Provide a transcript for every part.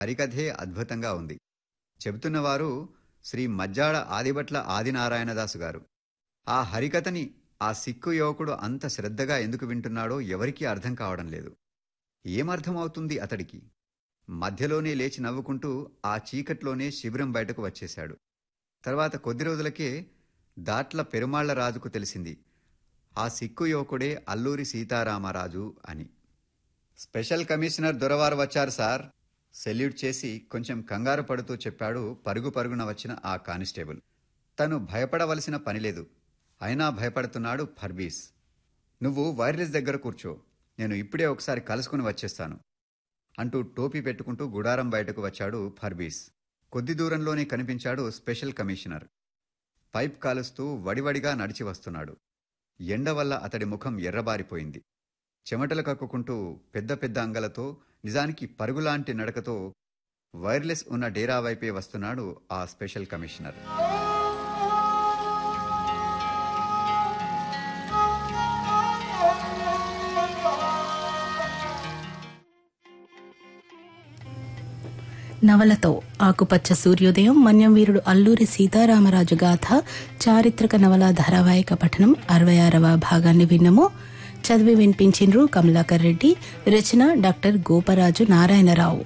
హరికథే అద్భుతంగా ఉంది చెబుతున్నవారు శ్రీ మజ్జాడ ఆదిభట్ల ఆదినారాయణదాసు గారు ఆ హరికథని ఆ సిక్కు యువకుడు అంత శ్రద్ధగా ఎందుకు వింటున్నాడో ఎవరికీ అర్థం కావడం లేదు ఏమర్థమవుతుంది అతడికి మధ్యలోనే లేచి నవ్వుకుంటూ ఆ చీకట్లోనే శిబిరం బయటకు వచ్చేశాడు తర్వాత కొద్ది రోజులకే దాట్ల పెరుమాళ్ల రాజుకు తెలిసింది ఆ సిక్కు యువకుడే అల్లూరి సీతారామరాజు అని స్పెషల్ కమిషనర్ దొరవారు వచ్చారు సార్ సెల్యూట్ చేసి కొంచెం కంగారు పడుతూ చెప్పాడు పరుగు పరుగున వచ్చిన ఆ కానిస్టేబుల్ తను భయపడవలసిన పనిలేదు అయినా భయపడుతున్నాడు ఫర్బీస్ నువ్వు వైర్లెస్ దగ్గర కూర్చో నేను ఇప్పుడే ఒకసారి కలుసుకుని వచ్చేస్తాను అంటూ టోపీ పెట్టుకుంటూ గుడారం బయటకు వచ్చాడు ఫర్బీస్ కొద్ది దూరంలోనే కనిపించాడు స్పెషల్ కమిషనర్ పైప్ కాలుస్తూ వడివడిగా నడిచి వస్తున్నాడు ఎండ వల్ల అతడి ముఖం ఎర్రబారిపోయింది చెమటలు కక్కుకుంటూ పెద్ద పెద్ద అంగలతో నిజానికి పరుగులాంటి నడకతో వైర్లెస్ ఉన్న డేరా వైపే వస్తున్నాడు ఆ స్పెషల్ కమిషనర్ నవలతో ఆకుపచ్చ సూర్యోదయం మన్యం వీరుడు అల్లూరి సీతారామరాజు గాథ చారిత్రక నవల ధారావాహిక పఠనం అరవై ఆరవ భాగాన్ని విన్నము చదివి వినిపించిండ్రు కమలాకర్ రెడ్డి రచన డాక్టర్ గోపరాజు నారాయణరావు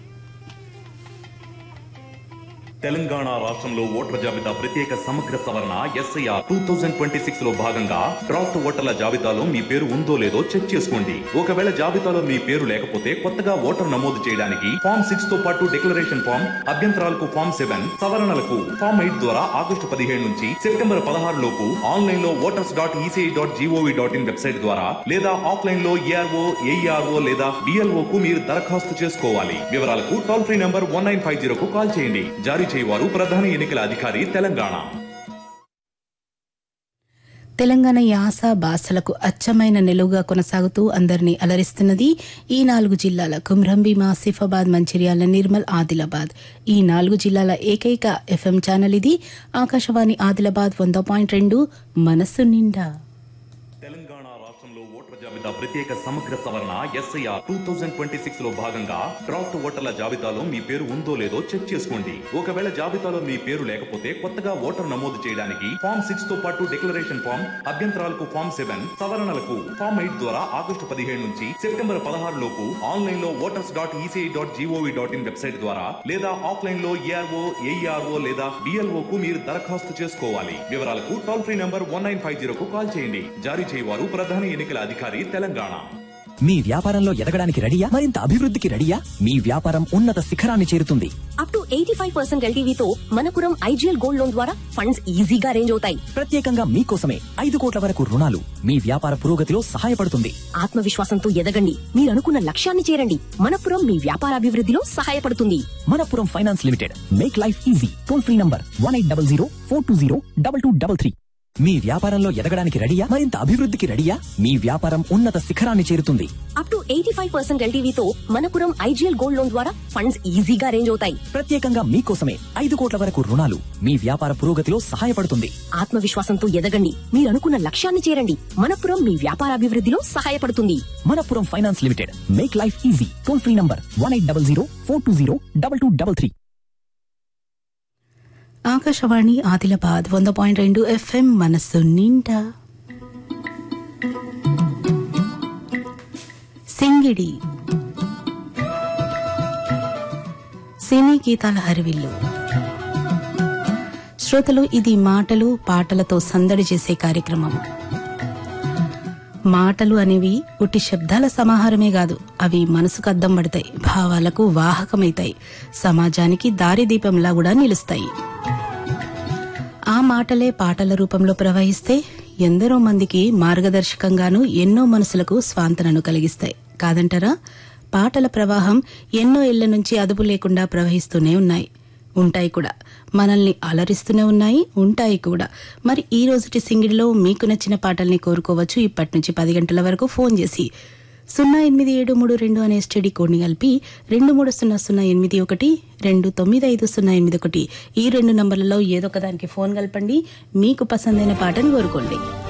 తెలంగాణ రాష్ట్రంలో ఓటర్ల జాబితా ప్రత్యేక సమగ్ర సవరణ SIR two thousand twenty six లో భాగంగా డ్రాఫ్ట్ ఓటర్ల జాబితాలో మీ పేరు ఉందో లేదో చెక్ చేసుకోండి ఒకవేళ జాబితాలో మీ పేరు లేకపోతే కొత్తగా ఓటర్ నమోదు చేయడానికి ఫామ్ సిక్స్ తో పాటు డిక్లరేషన్ ఫామ్ అభ్యంతరాలకు ఫామ్ సెవెన్ సవరణలకు ఫామ్ ఎయిట్ ద్వారా ఆగస్టు పదిహేడు నుంచి సెప్టెంబర్ పదహారు లోపు ఆన్లైన్ లో voters dot ECI dot GOV dot in website ద్వారా లేదా ఆఫ్లైన్ లో ఏఆర్ఓ ఏఈఆర్ఓ లేదా డిఎల్ఓ కు మీరు దరఖాస్తు చేసుకోవాలి వివరాలకు toll free number one nine five జీరోకు కాల్ చేయండి జారీ చేయవారు ప్రధాన ఎన్నికల అధికారి తెలంగాణ తెలంగాణ యాస భాషలకు అచ్చమైన నిలువుగా కొనసాగుతూ అందరినీ అలరిస్తున్నది ఈ నాలుగు జిల్లాల కుమ్రంభీం ఆసిఫాబాద్ మంచిర్యాల నిర్మల్ ఆదిలాబాద్ ఈ నాలుగు జిల్లాల ఏకైక ఎఫ్ఎం ఛానల్ ఇది ఆకాశవాణి ఆదిలాబాద్ వంద పాయింట్ రెండు మనస్సు నిండా తెలంగాణ రాష్ట్రంలో ఓటర్ల జాబితా ప్రత్యేక సమగ్ర సవరణ SIR two thousand twenty six లో భాగంగా డ్రాఫ్ట్ ఓటర్ల జాబితాలో మీ పేరు ఉందో లేదో చెక్ చేసుకోండి ఒకవేళ జాబితాలో మీ పేరు లేకపోతే కొత్తగా ఓటర్ నమోదు చేయడానికి ఫామ్ సిక్స్ తో పాటు డిక్లరేషన్ ఫామ్ అభ్యంతరాలకు ఫామ్ సెవెన్ సవరణలకు ఫామ్ ఎయిట్ ద్వారా ఆగస్టు పదిహేడు నుంచి సెప్టెంబర్ పదహారు లోపు ఆన్లైన్ లో voters dot ECI dot GOV dot in website ద్వారా లేదా ఆఫ్లైన్ లో ఏఆర్ఓ ఏఈఆర్ఓ లేదా డిఎల్ఓ కు మీరు దరఖాస్తు చేసుకోవాలి వివరాలకు toll free number one nine five జీరోకు కాల్ చేయండి జారీ చేయవారు ప్రధాన ఎన్నికల అధికారి తెలంగాణ మీ వ్యాపారంలో ఎదగడానికి రెడీయా మరింత అభివృద్ధికి రెడీయా మీ వ్యాపారం ఉన్నత శిఖరాన్ని చేరుతుంది up to eighty five percent ఎల్టీవీతో మనపురం ఐజీఎల్ గోల్డ్ లోన్ ద్వారా ఫండ్స్ ఈజీగా అరేంజ్ అవుతాయి ప్రత్యేకంగా మీకోసమే ఐదు కోట్ల వరకు రుణాలు మీ వ్యాపార పురోగతిలో సహాయపడుతుంది ఆత్మవిశ్వాసంతో ఎదగండి మీరు అనుకున్న లక్ష్యాన్ని చేరండి మనపురం మీ వ్యాపారాభివృద్ధిలో సహాయపడుతుంది Manappuram finance limited make life easy toll free number one eight double zero four two zero double two double three మీ వ్యాపారంలో ఎదగడానికి రెడీయా మరింత అభివృద్ధికి రెడీయా మీ వ్యాపారం ఉన్నత శిఖరాన్ని చేరుతుంది up to eighty five percent ఎల్టీవీతో మనపురం ఐజీఎల్ గోల్డ్ లోన్ ద్వారా ఫండ్స్ ఈజీగా అరేంజ్ అవుతాయి ప్రత్యేకంగా మీకోసమే ఐదు కోట్ల వరకు రుణాలు మీ వ్యాపార పురోగతిలో సహాయపడుతుంది ఆత్మవిశ్వాసంతో ఎదగండి మీరు అనుకున్న లక్ష్యాన్ని చేరండి మనపురం మీ వ్యాపారాభివృద్ధిలో సహాయపడుతుంది Manappuram finance limited make life easy toll free number one eight double zero four two zero double two double three Akashvani Adilabad వంద పాయింట్ రెండు ఎఫ్ఎం మనస్సు నిండా సింగిడి సినీ గీతాల హరివిల్లు శ్రోతలు ఇది మాటలు పాటలతో సందడి చేసే కార్యక్రమం మాటలు అనేవి ఉట్టి శబ్దాల సమాహారమే కాదు అవి మనసుకు అద్దం పడతాయి భావాలకు వాహకమైతాయి సమాజానికి దారిదీపంలా కూడా నిలుస్తాయి ఆ మాటలే పాటల రూపంలో ప్రవహిస్తే ఎందరో మందికి మార్గదర్శకంగాను ఎన్నో మనసులకు స్వాంతనను కలిగిస్తాయి కాదంటారా పాటల ప్రవాహం ఎన్నో ఏళ్ల నుంచి అదుపు లేకుండా ప్రవహిస్తూనే ఉన్నాయి ఉంటాయి కూడా మనల్ని అలరిస్తూనే ఉన్నాయి ఉంటాయి కూడా మరి ఈ రోజుటి సింగిడిలో మీకు నచ్చిన పాటల్ని కోరుకోవచ్చు ఇప్పటి నుంచి పది గంటల వరకు ఫోన్ చేసి సున్నా ఎనిమిది ఏడు మూడు రెండు అనే స్టడీ కోడ్ని కలిపి రెండు మూడు సున్నా సున్నా ఎనిమిది ఒకటి రెండు తొమ్మిది ఐదు సున్నా ఎనిమిది ఒకటి ఈ రెండు నంబర్లలో ఏదో ఒక దానికి ఫోన్ కలపండి మీకు పసందైన పాటను కోరుకోండి